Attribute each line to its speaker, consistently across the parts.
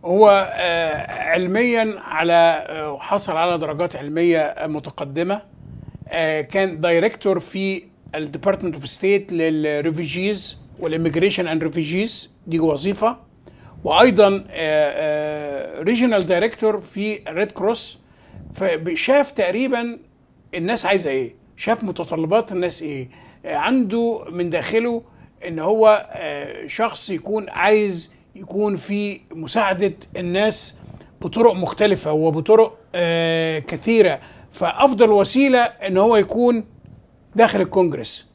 Speaker 1: هو آه، علميا على آه، حصل على درجات علميه متقدمه آه، كان دايركتور في الديبارتمنت اوف ستيت للريفيجيز والاميجريشن اند ريفيجيز دي وظيفه وايضا ريجونال دايركتور في ريد كروس فشاف تقريبا الناس عايزه ايه شاف متطلبات الناس ايه آه، عنده من داخله ان هو آه، شخص يكون عايز يكون في مساعده الناس بطرق مختلفه وبطرق آه، كثيره فافضل وسيله ان هو يكون داخل الكونجرس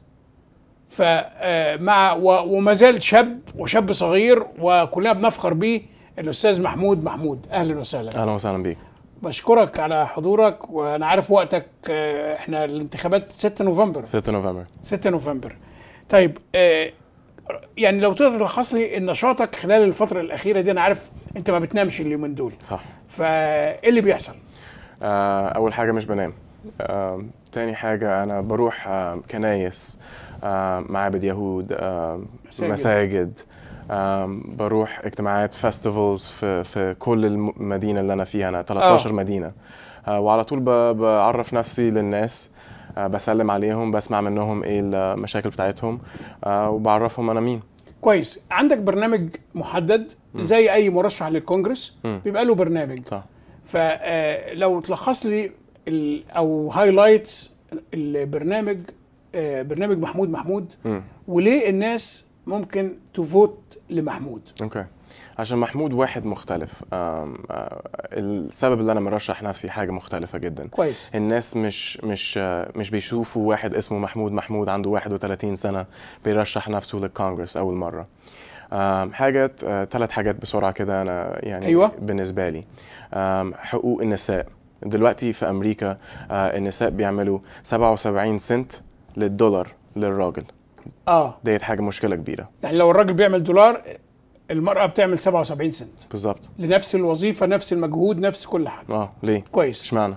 Speaker 1: فمع وما زال شاب وشاب صغير وكلنا بنفخر بيه الاستاذ محمود محمود اهلا وسهلا
Speaker 2: اهلا وسهلا بيك
Speaker 1: بشكرك على حضورك وانا عارف وقتك آه، احنا الانتخابات 6 نوفمبر
Speaker 2: 6 نوفمبر
Speaker 1: 6 نوفمبر طيب آه، يعني لو تقدر تلخص لي نشاطك خلال الفتره الاخيره دي انا عارف انت ما بتنامش اليومين دول
Speaker 2: صح
Speaker 1: فايه اللي بيحصل
Speaker 2: آه، اول حاجه مش بنام آه، تاني حاجه انا بروح آه، كنايس آه، معابد يهود آه،
Speaker 1: مساجد.
Speaker 2: مساجد آم، بروح اجتماعات فيستيفالز في في كل المدينه اللي انا فيها انا 13
Speaker 1: آه.
Speaker 2: مدينه آه، وعلى طول ب- بعرف نفسي للناس آه، بسلم عليهم بسمع منهم ايه المشاكل بتاعتهم آه، وبعرفهم انا مين
Speaker 1: كويس عندك برنامج محدد زي اي مرشح للكونجرس
Speaker 2: مم.
Speaker 1: بيبقى له برنامج
Speaker 2: صح
Speaker 1: فلو تلخص لي ال- او هايلايتس البرنامج آه، برنامج محمود محمود
Speaker 2: مم.
Speaker 1: وليه الناس ممكن تفوت لمحمود
Speaker 2: اوكي عشان محمود واحد مختلف آم، آه، السبب اللي انا مرشح نفسي حاجه مختلفه جدا
Speaker 1: كويس
Speaker 2: الناس مش مش آه، مش بيشوفوا واحد اسمه محمود محمود عنده 31 سنه بيرشح نفسه للكونجرس اول مره آم، حاجة ثلاث حاجات بسرعة كده أنا يعني
Speaker 1: أيوة.
Speaker 2: بالنسبة لي آم، حقوق النساء دلوقتي في أمريكا آه، النساء بيعملوا 77 سنت للدولار للراجل
Speaker 1: اه
Speaker 2: ديت حاجة مشكلة كبيرة
Speaker 1: يعني لو الراجل بيعمل دولار المرأة بتعمل 77 سنت
Speaker 2: بالظبط
Speaker 1: لنفس الوظيفة نفس المجهود نفس كل حاجة
Speaker 2: اه ليه؟
Speaker 1: كويس
Speaker 2: اشمعنى؟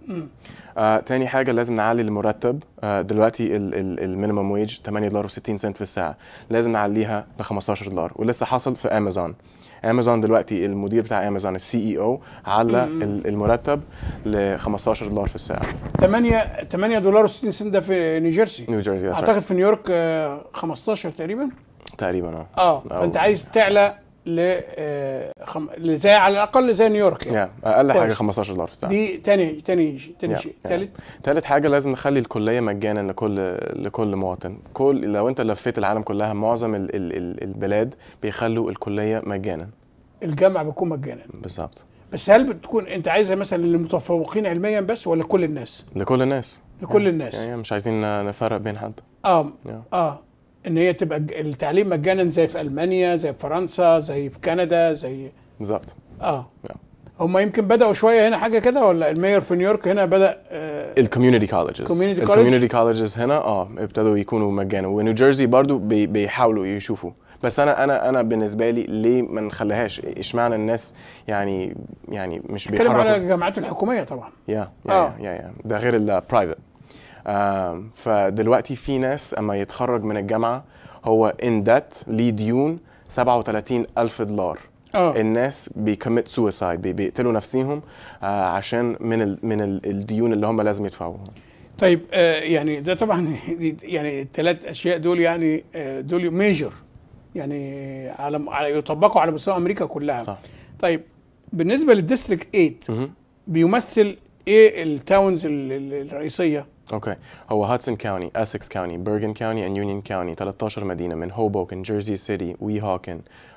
Speaker 2: آه، تاني حاجة لازم نعلي المرتب آه، دلوقتي المينيمم ويج 8 دولار و60 سنت في الساعة لازم نعليها ل 15 دولار ولسه حصل في امازون امازون دلوقتي المدير بتاع امازون السي اي او على ال- المرتب ل 15 دولار في الساعة
Speaker 1: 8 8 دولار و60 سنت ده في نيوجيرسي
Speaker 2: نيو جيرسي that's
Speaker 1: اعتقد
Speaker 2: right.
Speaker 1: في نيويورك آه، 15 تقريبا
Speaker 2: تقريبا اه
Speaker 1: اه
Speaker 2: أو-
Speaker 1: فانت عايز تعلى ل آه، خم... زي على الاقل زي نيويورك يعني
Speaker 2: yeah. اقل حاجة
Speaker 1: كويس.
Speaker 2: 15 دولار في الساعة
Speaker 1: دي تاني تاني تاني
Speaker 2: Yeah,
Speaker 1: شيء
Speaker 2: yeah.
Speaker 1: ثالث
Speaker 2: تالت حاجة لازم نخلي الكلية مجانا لكل لكل مواطن كل لو انت لفيت العالم كلها معظم ال ال ال البلاد بيخلوا الكلية مجانا
Speaker 1: الجامعه بتكون مجانا
Speaker 2: بالظبط
Speaker 1: بس هل بتكون انت عايزها مثلا للمتفوقين علميا بس ولا كل الناس
Speaker 2: لكل الناس
Speaker 1: لكل الناس
Speaker 2: يعني مش عايزين نفرق بين حد
Speaker 1: اه
Speaker 2: Yeah.
Speaker 1: اه ان هي تبقى ج- التعليم مجانا زي في المانيا زي في فرنسا زي في كندا زي
Speaker 2: بالظبط
Speaker 1: اه
Speaker 2: Yeah.
Speaker 1: هم يمكن بداوا شويه هنا حاجه كده ولا المير في نيويورك هنا بدا آه
Speaker 2: الكوميونتي كولجز
Speaker 1: Community college؟
Speaker 2: الكوميونتي كولجز هنا اه ابتدوا يكونوا مجانا ونيو جيرسي برضو بي بيحاولوا يشوفوا بس انا انا انا بالنسبه لي ليه ما نخليهاش اشمعنى الناس يعني يعني مش
Speaker 1: بتكلم على
Speaker 2: بيحركوا
Speaker 1: الجامعات الحكوميه طبعا
Speaker 2: يا
Speaker 1: آه.
Speaker 2: يا يا يا ده غير البرايفت فدلوقتي في ناس اما يتخرج من الجامعه هو ان دات ليه ديون 37 الف دولار
Speaker 1: اه
Speaker 2: الناس بيكمت سويسايد بيقتلوا نفسيهم آه، عشان من ال من ال الديون اللي هم لازم يدفعوها
Speaker 1: طيب آه يعني ده طبعا يعني الثلاث اشياء دول يعني آه دول ميجر يعني على على يطبقوا على مستوى امريكا كلها
Speaker 2: صح.
Speaker 1: طيب بالنسبه للديستريكت 8
Speaker 2: مهم.
Speaker 1: بيمثل ايه التاونز ال- ال- الرئيسيه
Speaker 2: اوكي هو هاتسون كاونتي اسكس كاونتي بيرجن كاونتي اند يونيون كاونتي 13 مدينه من هوبوكن جيرسي سيتي ويهوكن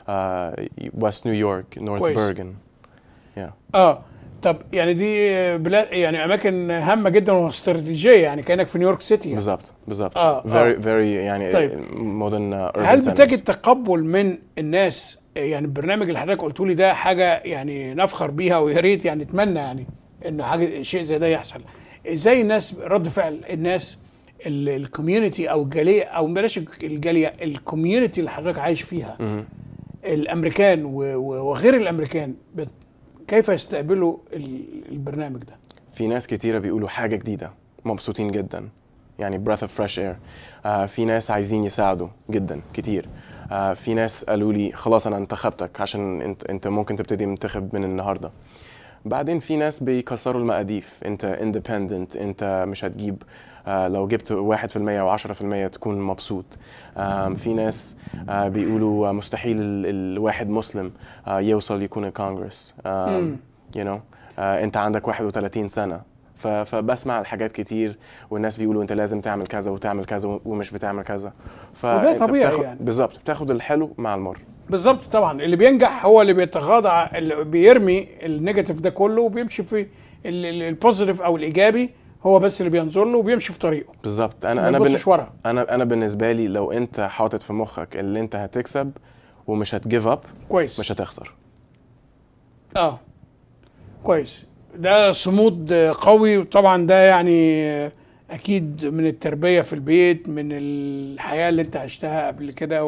Speaker 2: ويست نيويورك نورث
Speaker 1: كويس.
Speaker 2: بيرجن يا
Speaker 1: اه طب يعني دي بلاد يعني اماكن هامه جدا واستراتيجيه يعني كانك في نيويورك سيتي يعني.
Speaker 2: بالظبط بالظبط
Speaker 1: آه،
Speaker 2: very very يعني
Speaker 1: طيب.
Speaker 2: مودرن
Speaker 1: هل بتجد تقبل من الناس يعني البرنامج اللي حضرتك قلت لي ده حاجه يعني نفخر بيها ويا ريت يعني نتمنى يعني انه حاجه شيء زي ده يحصل ازاي الناس رد فعل الناس الكوميونتي او الجاليه او بلاش الجاليه الكوميونتي اللي حضرتك عايش فيها الامريكان و- و- وغير الامريكان بت- كيف يستقبلوا ال- البرنامج ده
Speaker 2: في ناس كتيرة بيقولوا حاجة جديدة مبسوطين جدا يعني breath of fresh air آه في ناس عايزين يساعدوا جدا كتير آه في ناس قالوا لي خلاص انا انتخبتك عشان انت انت ممكن تبتدي تنتخب من النهارده بعدين في ناس بيكسروا المقاديف انت اندبندنت انت مش هتجيب آه لو جبت 1% او 10% تكون مبسوط آم، في ناس آه بيقولوا آه، مستحيل ال- الواحد مسلم آه يوصل يكون كونغرس
Speaker 1: مم.
Speaker 2: you know آه انت عندك 31 سنه ف- فبسمع الحاجات كتير والناس بيقولوا انت لازم تعمل كذا وتعمل كذا ومش بتعمل كذا ف
Speaker 1: وده طبيعي يعني.
Speaker 2: بالظبط بتاخد الحلو مع المر
Speaker 1: بالظبط طبعا اللي بينجح هو اللي بيتغاضى ع- اللي بيرمي النيجاتيف ده كله وبيمشي في ال- ال- البوزيتيف او الايجابي هو بس اللي بينظر له وبيمشي في طريقه
Speaker 2: بالظبط
Speaker 1: ما
Speaker 2: انا انا
Speaker 1: يبصش ورا.
Speaker 2: انا انا بالنسبه لي لو انت حاطط في مخك اللي انت هتكسب ومش هتجيف اب
Speaker 1: كويس
Speaker 2: مش هتخسر
Speaker 1: اه كويس ده صمود قوي وطبعا ده يعني اكيد من التربيه في البيت من الحياه اللي انت عشتها قبل كده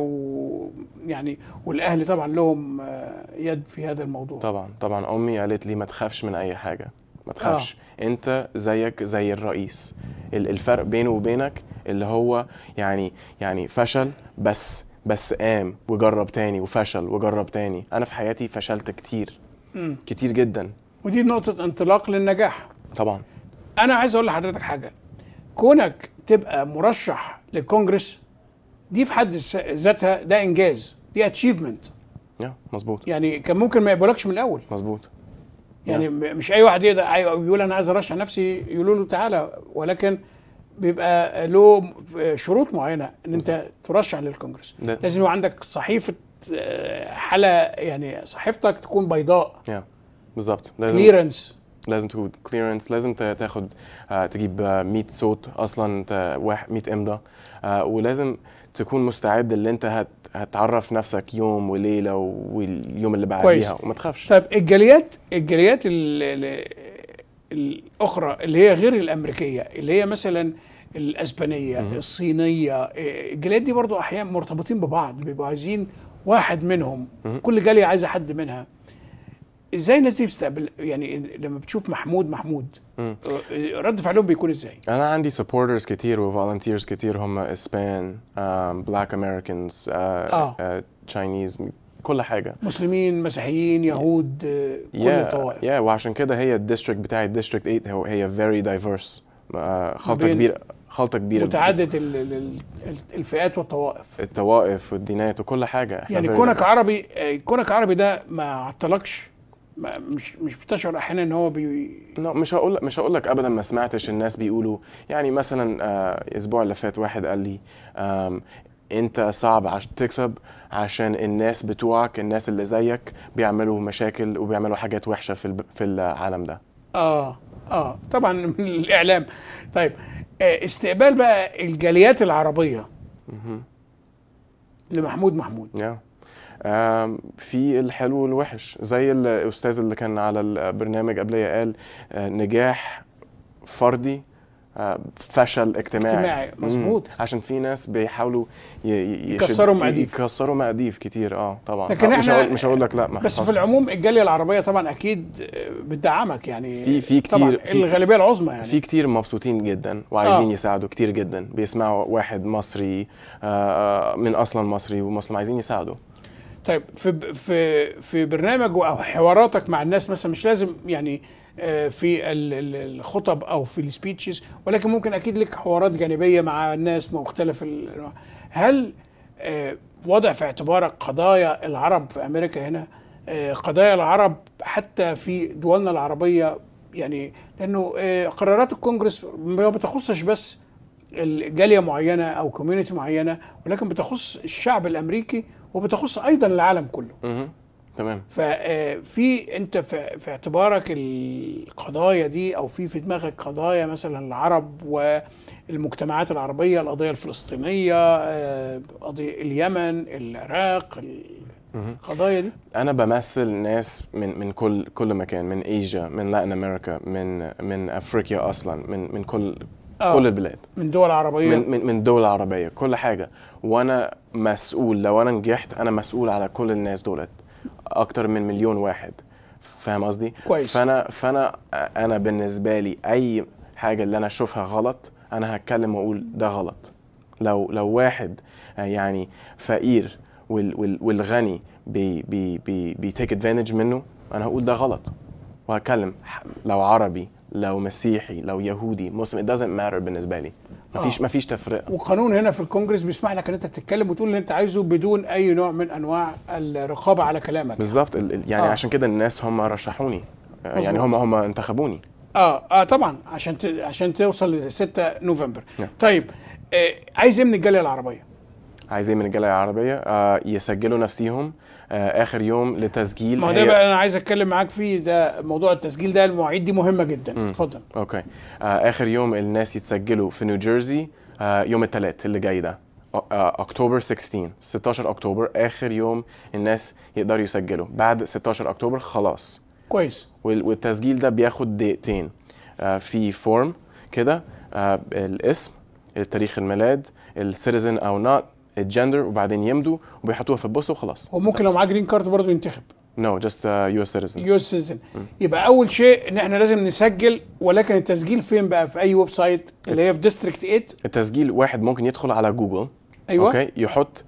Speaker 1: ويعني والاهل طبعا لهم يد في هذا الموضوع
Speaker 2: طبعا طبعا امي قالت لي ما تخافش من اي حاجه ما تخافش انت زيك زي الرئيس ال- الفرق بينه وبينك اللي هو يعني يعني فشل بس بس قام وجرب تاني وفشل وجرب تاني انا في حياتي فشلت كتير
Speaker 1: مم.
Speaker 2: كتير جدا
Speaker 1: ودي نقطه انطلاق للنجاح
Speaker 2: طبعا
Speaker 1: انا عايز اقول لحضرتك حاجه كونك تبقى مرشح للكونجرس دي في حد س- ذاتها ده انجاز دي اتشيفمنت
Speaker 2: يا مظبوط
Speaker 1: يعني كان ممكن ما يقبلكش من الاول
Speaker 2: مظبوط
Speaker 1: يعني م- مش اي واحد يقدر أي- يقول انا عايز ارشح نفسي يقولوا له تعالى ولكن بيبقى له م- شروط معينه ان انت ترشح للكونجرس
Speaker 2: ده-
Speaker 1: لازم يبقى عندك صحيفه آه، حاله يعني صحيفتك تكون بيضاء
Speaker 2: يا بالظبط لازم
Speaker 1: كليرنس
Speaker 2: لازم تكون كليرنس لازم ت- تاخد آه، تجيب آه، 100 صوت اصلا انت واحد 100 امضاء آه، ولازم تكون مستعد اللي انت هت هتعرف نفسك يوم وليله واليوم اللي بعديها وما تخافش
Speaker 1: طيب الجاليات الجاليات ال- ال- الاخرى اللي هي غير الامريكيه اللي هي مثلا الاسبانيه الصينيه إيه، الجاليات دي برضو احيانا مرتبطين ببعض بيبقوا عايزين واحد منهم كل جاليه عايزه حد منها ازاي الناس دي بتستقبل يعني لما بتشوف محمود محمود
Speaker 2: مم.
Speaker 1: رد فعلهم بيكون ازاي
Speaker 2: انا عندي سبورترز كتير وفولنتيرز كتير هم اسبان بلاك امريكانز
Speaker 1: آه.
Speaker 2: تشاينيز كل حاجه
Speaker 1: مسلمين مسيحيين يهود آه، كل
Speaker 2: يا
Speaker 1: الطوائف
Speaker 2: يا وعشان كده هي الديستريكت بتاعي الديستريكت 8 هو هي فيري دايفرس خلطه
Speaker 1: بين
Speaker 2: كبيره خلطه كبيره
Speaker 1: متعدد ال- ال- ال- الفئات والطوائف
Speaker 2: الطوائف والدينات وكل حاجه إحنا
Speaker 1: يعني
Speaker 2: very
Speaker 1: كونك
Speaker 2: diverse.
Speaker 1: عربي آه، كونك عربي ده ما عطلكش ما مش مش بتشعر احيانا ان هو بي
Speaker 2: لا مش هقول مش هقول لك ابدا ما سمعتش الناس بيقولوا يعني مثلا آه، الاسبوع اللي فات واحد قال لي آم، انت صعب عش تكسب عشان الناس بتوعك الناس اللي زيك بيعملوا مشاكل وبيعملوا حاجات وحشه في الب- في العالم ده
Speaker 1: اه اه طبعا من الاعلام طيب آه استقبال بقى الجاليات العربيه لمحمود محمود
Speaker 2: يا آم، في الحلو والوحش زي الاستاذ اللي كان على البرنامج قبليه قال آه، نجاح فردي آه، فشل اجتماعي
Speaker 1: اجتماعي، مظبوط.
Speaker 2: مم. عشان في ناس بيحاولوا ي- ي- يشد-
Speaker 1: يكسروا مقاديف.
Speaker 2: يكسروا مقاديف كتير اه طبعا
Speaker 1: لكن
Speaker 2: آه، مش
Speaker 1: إحنا-
Speaker 2: هقول مش هقول لك لا ما
Speaker 1: بس في
Speaker 2: حصلش.
Speaker 1: العموم الجاليه العربيه طبعا اكيد آه، بتدعمك يعني
Speaker 2: في- في كتير-
Speaker 1: طبعا
Speaker 2: في-
Speaker 1: الغالبيه العظمى يعني
Speaker 2: في كتير مبسوطين جدا وعايزين
Speaker 1: آه.
Speaker 2: يساعدوا كتير جدا بيسمعوا واحد مصري آه، آه، من اصلا مصري ومسلم عايزين يساعدوا
Speaker 1: طيب في في في برنامج او حواراتك مع الناس مثلا مش لازم يعني آه، في ال- ال- الخطب او في السبيتشز ولكن ممكن اكيد لك حوارات جانبيه مع الناس مختلف ال- هل آه، وضع في اعتبارك قضايا العرب في امريكا هنا آه، قضايا العرب حتى في دولنا العربيه يعني لانه آه، قرارات الكونجرس ما بتخصش بس الجاليه معينه او كوميونتي معينه ولكن بتخص الشعب الامريكي وبتخص ايضا العالم كله
Speaker 2: مهم. تمام
Speaker 1: ففي انت في في اعتبارك القضايا دي او في في دماغك قضايا مثلا العرب والمجتمعات العربيه القضيه الفلسطينيه آه، قضيه اليمن العراق القضايا دي
Speaker 2: انا بمثل ناس من من كل كل مكان من ايجا من لاتين امريكا من من افريقيا اصلا من من كل
Speaker 1: آه.
Speaker 2: كل البلاد
Speaker 1: من دول عربيه
Speaker 2: من من من دول عربيه كل حاجه وانا مسؤول لو انا نجحت انا مسؤول على كل الناس دولت اكتر من مليون واحد فاهم قصدي
Speaker 1: كويس.
Speaker 2: فانا فانا انا بالنسبه لي اي حاجه اللي انا اشوفها غلط انا هتكلم واقول ده غلط لو لو واحد يعني فقير وال وال والغني بي بي بي بيتيك ادفانتج منه انا هقول ده غلط وهتكلم ح- لو عربي لو مسيحي لو يهودي مسلم it doesn't matter بالنسبه لي مفيش
Speaker 1: آه.
Speaker 2: مفيش تفرقه
Speaker 1: وقانون هنا في الكونجرس بيسمح لك ان انت تتكلم وتقول اللي انت عايزه بدون اي نوع من انواع الرقابه على كلامك
Speaker 2: بالظبط ال- ال- يعني
Speaker 1: آه.
Speaker 2: آه. عشان كده الناس هم رشحوني آه، يعني
Speaker 1: مظبوط.
Speaker 2: هم هم انتخبوني
Speaker 1: اه اه طبعا عشان ت... عشان توصل ل 6 نوفمبر
Speaker 2: نعم.
Speaker 1: طيب آه عايز ايه من الجاليه العربيه؟
Speaker 2: عايزين من الجاليه العربيه آه يسجلوا نفسيهم آه اخر يوم لتسجيل
Speaker 1: ما هو ده
Speaker 2: هي-
Speaker 1: بقى انا عايز اتكلم معاك فيه ده موضوع التسجيل ده المواعيد دي مهمه جدا اتفضل
Speaker 2: اوكي آه اخر يوم الناس يتسجلوا في نيوجيرسي آه يوم الثلاث اللي جاي ده أ- آه اكتوبر 16 16 اكتوبر اخر يوم الناس يقدروا يسجلوا بعد 16 اكتوبر خلاص
Speaker 1: كويس
Speaker 2: وال- والتسجيل ده بياخد دقيقتين آه في فورم كده آه الاسم تاريخ الميلاد السيتيزن او نوت الجندر وبعدين يمضوا وبيحطوها في البوسطه وخلاص
Speaker 1: وممكن لو معاه جرين كارد برضه ينتخب
Speaker 2: نو جاست يو اس سيتيزن
Speaker 1: يو سيزن يبقى اول شيء ان احنا لازم نسجل ولكن التسجيل فين بقى في اي ويب سايت اللي هي في ديستريكت 8
Speaker 2: التسجيل واحد ممكن يدخل على جوجل
Speaker 1: أيوة.
Speaker 2: اوكي يحط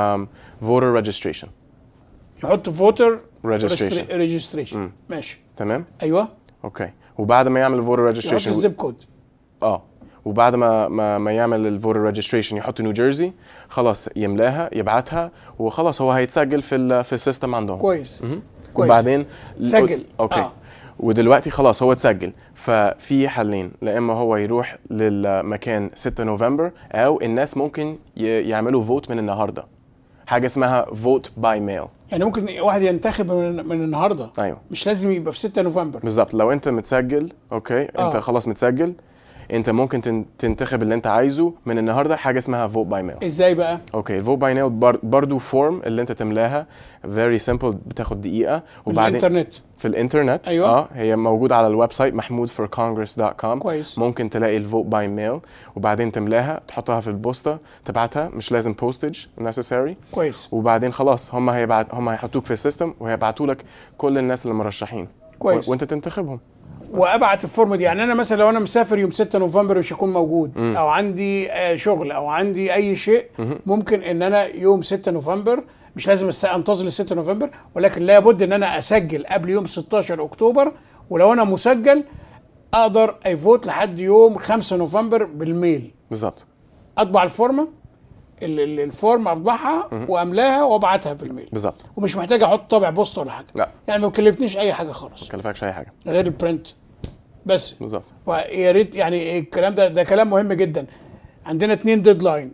Speaker 2: فوتر ريجستريشن
Speaker 1: يحط فوتر
Speaker 2: Registration.
Speaker 1: ريجستريشن ماشي
Speaker 2: تمام
Speaker 1: ايوه
Speaker 2: اوكي وبعد ما يعمل الفوتر
Speaker 1: يحط
Speaker 2: ريجستريشن
Speaker 1: الزيب كود
Speaker 2: اه وبعد ما ما, ما يعمل الفوتر ريجستريشن يحط نيو جيرسي خلاص يملاها يبعتها وخلاص هو هيتسجل في ال في السيستم عندهم
Speaker 1: كويس كويس
Speaker 2: وبعدين
Speaker 1: تسجل.
Speaker 2: اوكي
Speaker 1: آه.
Speaker 2: آه. ودلوقتي خلاص هو اتسجل ففي حلين لا اما هو يروح للمكان 6 نوفمبر او الناس ممكن ي- يعملوا فوت من النهارده حاجه اسمها فوت باي ميل
Speaker 1: يعني ممكن واحد ينتخب من, من النهارده
Speaker 2: ايوه
Speaker 1: مش لازم يبقى في 6 نوفمبر
Speaker 2: بالظبط لو انت متسجل اوكي
Speaker 1: آه.
Speaker 2: انت خلاص متسجل انت ممكن تن- تنتخب اللي انت عايزه من النهارده حاجه اسمها فوت باي ميل
Speaker 1: ازاي بقى؟
Speaker 2: اوكي الفوت باي ميل برضو فورم اللي انت تملاها فيري سمبل بتاخد دقيقه وبعدين
Speaker 1: الانترنت
Speaker 2: في الانترنت
Speaker 1: أيوة.
Speaker 2: اه هي موجوده على الويب سايت mahmoudforcongress.com
Speaker 1: كويس.
Speaker 2: ممكن تلاقي الفوت باي ميل وبعدين تملاها تحطها في البوسطه تبعتها مش لازم بوستج necessary
Speaker 1: كويس
Speaker 2: وبعدين خلاص هم هيبعت هم هيحطوك في السيستم وهيبعتوا لك كل الناس اللي مرشحين
Speaker 1: كويس.
Speaker 2: و... وانت تنتخبهم
Speaker 1: وابعت الفورم دي يعني انا مثلا لو انا مسافر يوم 6 نوفمبر مش هكون موجود او عندي آه، شغل او عندي اي شيء ممكن ان انا يوم 6 نوفمبر مش لازم است- انتظر ل 6 نوفمبر ولكن لابد ان انا اسجل قبل يوم 16 اكتوبر ولو انا مسجل اقدر ايفوت لحد يوم 5 نوفمبر بالميل
Speaker 2: بالظبط
Speaker 1: اطبع الفورمه ال- ال- الفورم اطبعها واملاها وابعتها بالميل
Speaker 2: بالظبط
Speaker 1: ومش محتاج احط طابع بوسطه ولا حاجه
Speaker 2: لا.
Speaker 1: يعني ما بكلفنيش اي حاجه خالص
Speaker 2: ما كلفكش اي حاجه
Speaker 1: غير البرنت بس
Speaker 2: بالظبط
Speaker 1: ويا ريت يعني الكلام ده ده كلام مهم جدا عندنا اتنين ديدلاين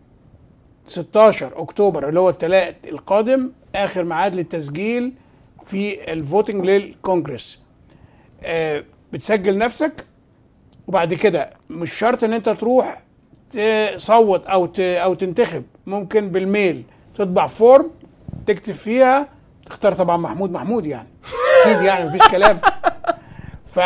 Speaker 1: 16 اكتوبر اللي هو الثلاث القادم اخر ميعاد للتسجيل في الفوتنج للكونجرس آه بتسجل نفسك وبعد كده مش شرط ان انت تروح تصوت او ت- او تنتخب ممكن بالميل تطبع فورم تكتب فيها تختار طبعا محمود محمود يعني اكيد يعني مفيش كلام ف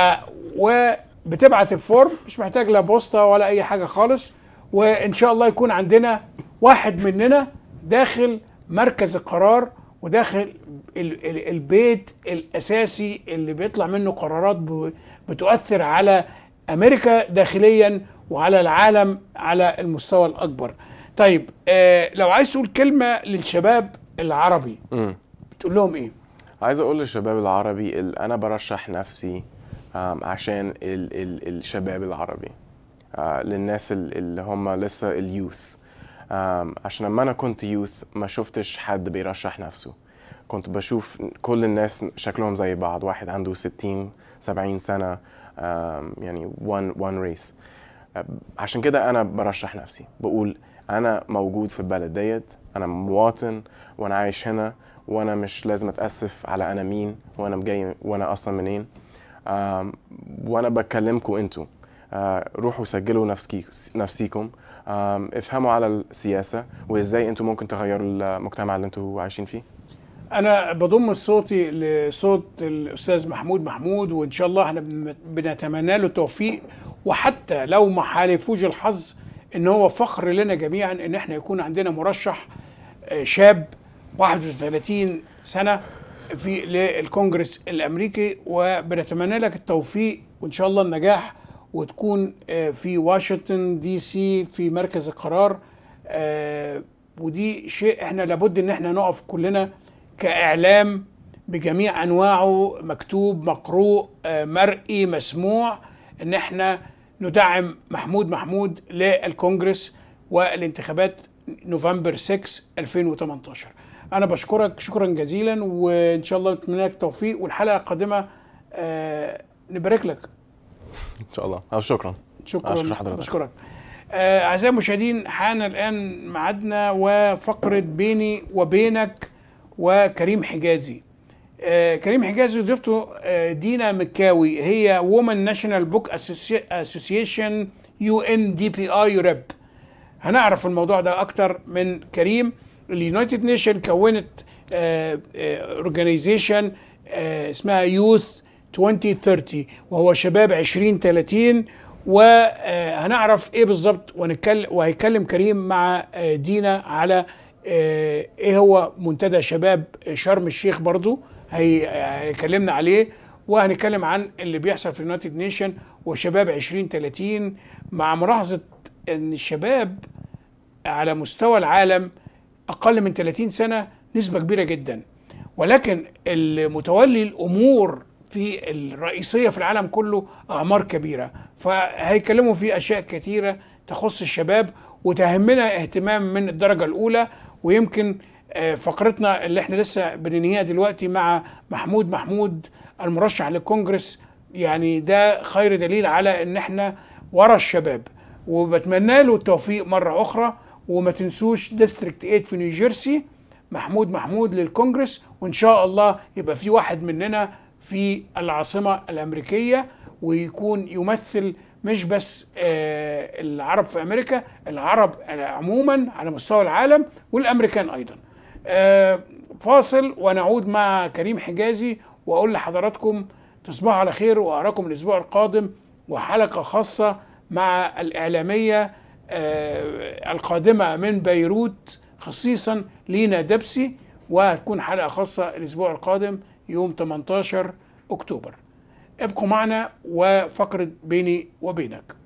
Speaker 1: وبتبعت الفورم مش محتاج لا بوسطه ولا اي حاجه خالص وان شاء الله يكون عندنا واحد مننا داخل مركز القرار وداخل ال ال البيت الاساسي اللي بيطلع منه قرارات ب- بتؤثر على امريكا داخليا وعلى العالم على المستوى الاكبر. طيب آه لو عايز تقول كلمه للشباب العربي
Speaker 2: امم
Speaker 1: تقول لهم ايه؟
Speaker 2: عايز اقول للشباب العربي ال- انا برشح نفسي آم، عشان ال ال الشباب العربي آه، للناس ال- اللي هم لسه اليوث آم، عشان لما انا كنت يوث ما شفتش حد بيرشح نفسه كنت بشوف كل الناس شكلهم زي بعض واحد عنده 60 70 سنة آم، يعني one one race آه، عشان كده انا برشح نفسي بقول انا موجود في البلد ديت انا مواطن وانا عايش هنا وانا مش لازم اتاسف على انا مين وانا جاي وانا اصلا منين آم، وانا بكلمكم انتوا آه، روحوا سجلوا نفسكي نفسيكم آم، افهموا على السياسه وازاي انتوا ممكن تغيروا المجتمع اللي انتوا عايشين فيه
Speaker 1: انا بضم صوتي لصوت الاستاذ محمود محمود وان شاء الله احنا بن- بنتمنى له التوفيق وحتى لو ما حالفوش الحظ ان هو فخر لنا جميعا ان احنا يكون عندنا مرشح آه، شاب 31 سنه في للكونجرس الامريكي وبنتمنى لك التوفيق وان شاء الله النجاح وتكون آه، في واشنطن دي سي في مركز القرار آه، ودي شيء احنا لابد ان احنا نقف كلنا كاعلام بجميع انواعه مكتوب مقروء آه، مرئي مسموع ان احنا ندعم محمود محمود للكونجرس والانتخابات نوفمبر 6 2018 انا بشكرك شكرا جزيلا وان شاء الله نتمنى لك التوفيق والحلقه القادمه آه، نبارك لك
Speaker 2: ان شاء الله أو شكرا
Speaker 1: شكرا
Speaker 2: أشكر حضرتك.
Speaker 1: بشكرك آه، اعزائي المشاهدين حان الان ميعادنا وفقره بيني وبينك وكريم حجازي آه، كريم حجازي ضيفته آه، دينا مكاوي هي وومن ناشونال بوك اسوسيشن يو ان دي بي اي يورب هنعرف الموضوع ده اكتر من كريم اليونايتد نيشن كونت اورجانيزيشن اسمها يوث 2030 وهو شباب 2030 وهنعرف ايه بالظبط ونتكلم وهيتكلم كريم مع آه، دينا على آه، ايه هو منتدى شباب شرم الشيخ برضو هي- هيكلمنا عليه وهنتكلم عن اللي بيحصل في اليونايتد نيشن وشباب 2030 مع ملاحظه ان الشباب على مستوى العالم اقل من 30 سنه نسبه كبيره جدا ولكن المتولي الامور في الرئيسيه في العالم كله اعمار كبيره فهيكلموا في اشياء كثيره تخص الشباب وتهمنا اهتمام من الدرجه الاولى ويمكن آه، فقرتنا اللي احنا لسه بننهيها دلوقتي مع محمود محمود المرشح للكونجرس يعني ده خير دليل على ان احنا ورا الشباب وبتمنى له التوفيق مره اخرى وما تنسوش ديستريكت 8 في نيوجيرسي محمود محمود للكونجرس وان شاء الله يبقى في واحد مننا في العاصمه الامريكيه ويكون يمثل مش بس آه، العرب في امريكا العرب عموما على مستوى العالم والامريكان ايضا آه، فاصل ونعود مع كريم حجازي واقول لحضراتكم تصبحوا على خير واراكم الاسبوع القادم وحلقه خاصه مع الاعلاميه آه، القادمه من بيروت خصيصا لينا دبسي وهتكون حلقه خاصه الاسبوع القادم يوم 18 اكتوبر ابقوا معنا وفقره بيني وبينك